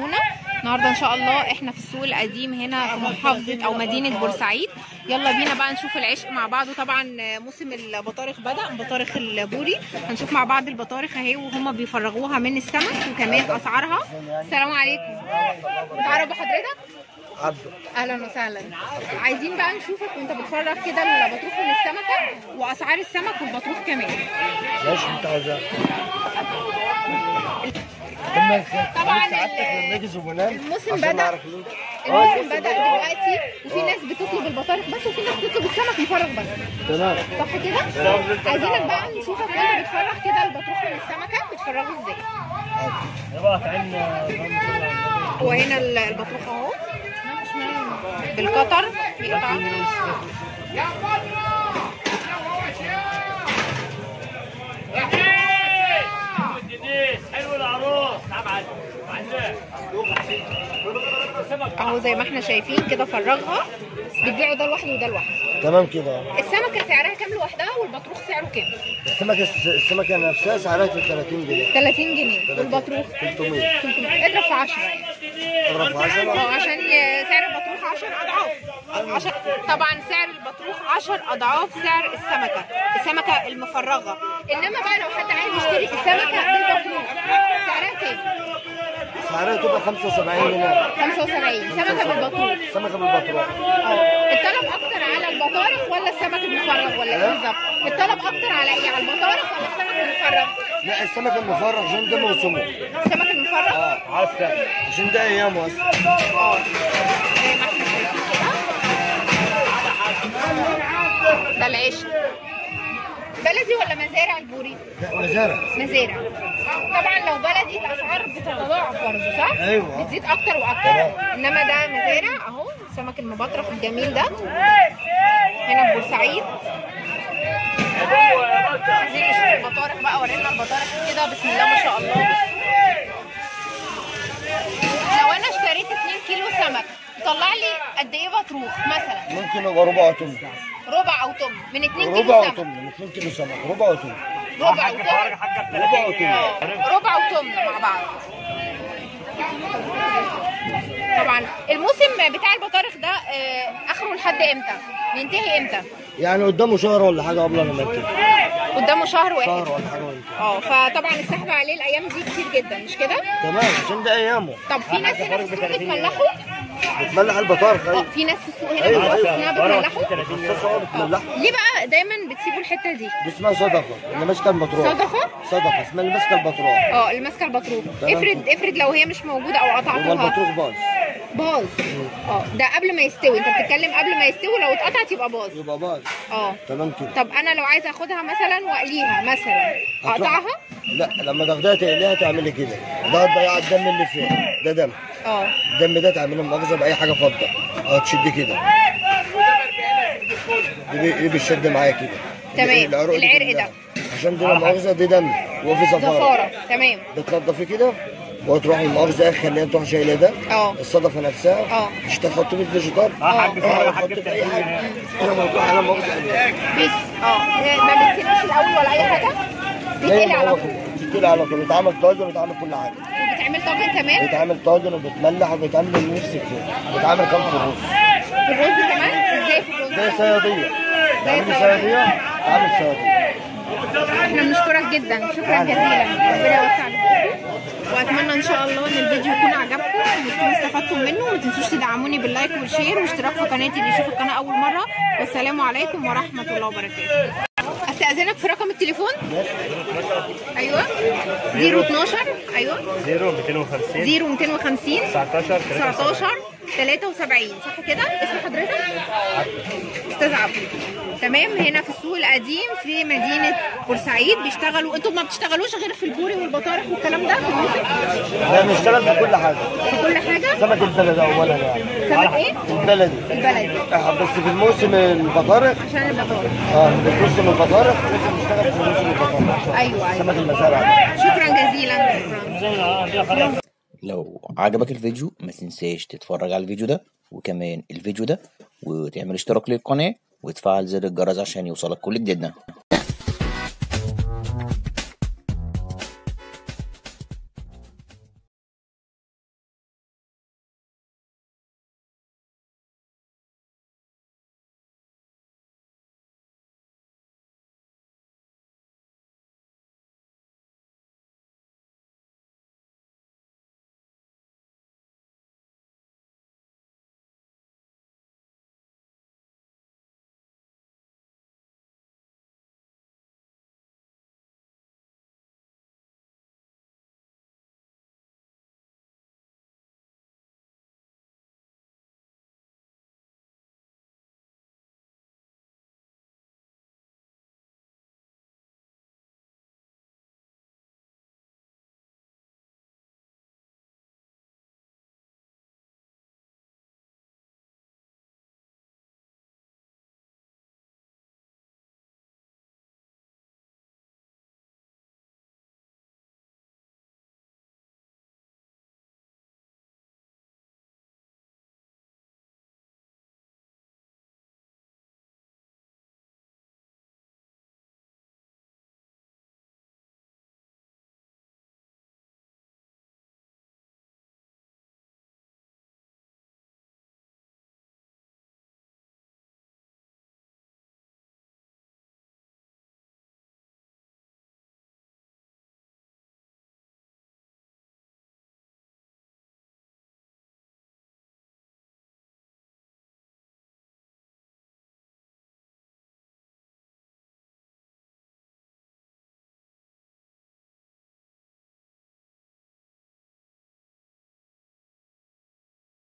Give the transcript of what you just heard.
تابعونا النهارده ان شاء الله احنا في السوق القديم هنا في محافظه او مدينه بورسعيد يلا بينا بقى نشوف العشق مع بعض وطبعا موسم البطارخ بدا بطارخ البوري هنشوف مع بعض البطارخ اهي وهم بيفرغوها من السمك وكمان اسعارها السلام عليكم تعرف بحضرتك عبده اهلا وسهلا عايزين بقى نشوفك وانت بتفرغ كده البطروخ من السمكه واسعار السمك والبطروخ كمان ماشي انت عايزاه طبعاً سعادتك ال- لما يجي زبونان الموسم عشان بدأ. نعرف اللي انت- الموسم بدا دلوقتي وفي ناس بتطلب البطارخ بس وفي ناس بتطلب السمك مفرغ بس تمام صح كده؟ عايزينك بقى نشوفك وانت بتفرغ كده البطروخ من السمكه بتفرغه ازاي؟ وهنا ال- البطروخ اهو بالقطر بيقطع حلو العروس ابعد اهو زي ما احنا شايفين كده فرغها بتبيعوا ده لوحده وده لوحده تمام كده السمكه سعرها كام لوحدها والبطروخ سعره كام؟ السمكه السمكه نفسها سعرها 30 جنيه 30 جنيه والبطروخ 300 300 اضرب في 10 يعني اضرب في اه 10 عشان سعر البطروخ 10 اضعاف 10 طبعا سعر البطروخ 10 اضعاف سعر السمكه السمكه المفرغه انما بقى لو حد عايز يشتري السمكه بالبطروخ سعرها كام؟ سعرها تبقى 75 جنيه 75 سمكه بالبطروخ سمكه بالبطروخ اه الطلب اكتر على البطارخ ولا السمك المفرغ ولا ايه بالظبط؟ الطلب اكتر على ايه؟ على البطارخ ولا السمك المفرغ؟ لا السمك المفرغ عشان ده موسمه السمك المفرغ اه عشان ده ايامه اصلا زي ما احنا شايفين كده ده العيش بلدي ولا مزارع البوري؟ لا مزارع مزارع طبعا لو بلدي الاسعار بتتضاعف برضه صح؟ أيوة. بتزيد اكتر واكتر انما ده مزارع اهو السمك المبطرخ الجميل ده هنا في بورسعيد عايزين نشوف البطارخ بقى ورينا البطارخ كده بسم الله ما شاء الله لو انا اشتريت 2 كيلو سمك طلع لي قد ايه بطروخ مثلا ممكن يبقى ربع طن ربع او طن من 2 كيلو ربع سمك طن من 2 كيلو سمك ربع طن ربع وطن ربع طن اه ربع وطن مع بعض طبعا الموسم بتاع البطارخ ده آه، اخره لحد امتى بينتهي امتى يعني قدامه شهر ولا حاجه قبل ما ينتهي قدامه شهر واحد شهر ولا حاجه وينتهي اه فطبعا السحب عليه الايام دي كتير جدا مش كده تمام عشان ده ايامه طب في ناس هنا في السوق بتملحوا بتملح البطارخ اه ايوه في ناس في السوق هنا أيوة، بتوصف أيوة. انها بتملحوا الصوص هو بتملحها ليه بقى دايما بتسيبوا الحته دي دي اسمها صدقه اللي ماسكه البطروخ صدقه صدقه اسمها اللي ماسكه البطروخ اه اللي ماسكه البطروخ تمام. افرض افرض لو هي مش موجوده او هو قطعتوها البطروخ باظ باظ اه ده قبل ما يستوي انت بتتكلم قبل ما يستوي لو اتقطعت يبقى باظ يبقى باظ اه تمام كده طب انا لو عايزه اخدها مثلا واقليها مثلا هتروح- اقطعها لا لما تاخديها تقليها تعملي كده ده تضيع الدم اللي فيه ده دم اه الدم ده تعمله مؤاخذه باي حاجه فضه اه تشدي كده دي بي- دي بيشد معايا كده تمام، العروق دي العرق كلها. ده. عشان دي لا مؤاخذه دي دم وفي زفاره زفاره تمام بتنضفي كده وتروحي المؤاخذه خليها تروح شايله ده اه الصدفه نفسها اه. مش تحط في الفيجيتار اه اه تحط في اي حاجه انا موضوع انا مؤاخذه قليل. بس اه ما بتسيبش الاول ولا اي حاجه بتقلي على طول بتتقلي على طول بيتعمل طاجن وبيتعمل كل حاجه وبتعمل طاجن كمان بيتعمل طاجن وبيتملح وبيتعمل اللي نفسك فيه بيتعمل كام في الرز في الرز كمان ازاي في الرز زي صياديه تعملي صيادية. صياديه تعمل صياديه احنا بنشكرك جدا شكرا جزيلا ربنا يوسع عليكم واتمنى ان شاء الله ان الفيديو يكون عجبكم وتكونوا استفدتم منه وما تنسوش تدعموني باللايك والشير واشتراك في قناتي اللي يشوف القناه اول مره والسلام عليكم ورحمه الله وبركاته استاذنك في رقم التليفون ايوه 012 ايوه 250 0250 19 19 73 صح كده اسم حضرتك استاذ عبد تمام هنا في السوق القديم في مدينه بورسعيد بيشتغلوا انتوا ما بتشتغلوش غير في البوري والبطارخ والكلام ده في الموسم احنا بنشتغل في كل حاجه في كل حاجه سمك البلد اولا يعني سمك ايه البلدي البلدي اه بس في الموسم البطارخ عشان البطارخ اه في موسم البطارخ لازم نشتغل في موسم البطارخ ايوه ايوه سمك المزارع شكرا جزيلا شكرا لو عجبك الفيديو ما تنساش تتفرج على الفيديو ده وكمان الفيديو ده وتعمل اشتراك للقناة وتفعل زر الجرس عشان يوصلك كل جديدنا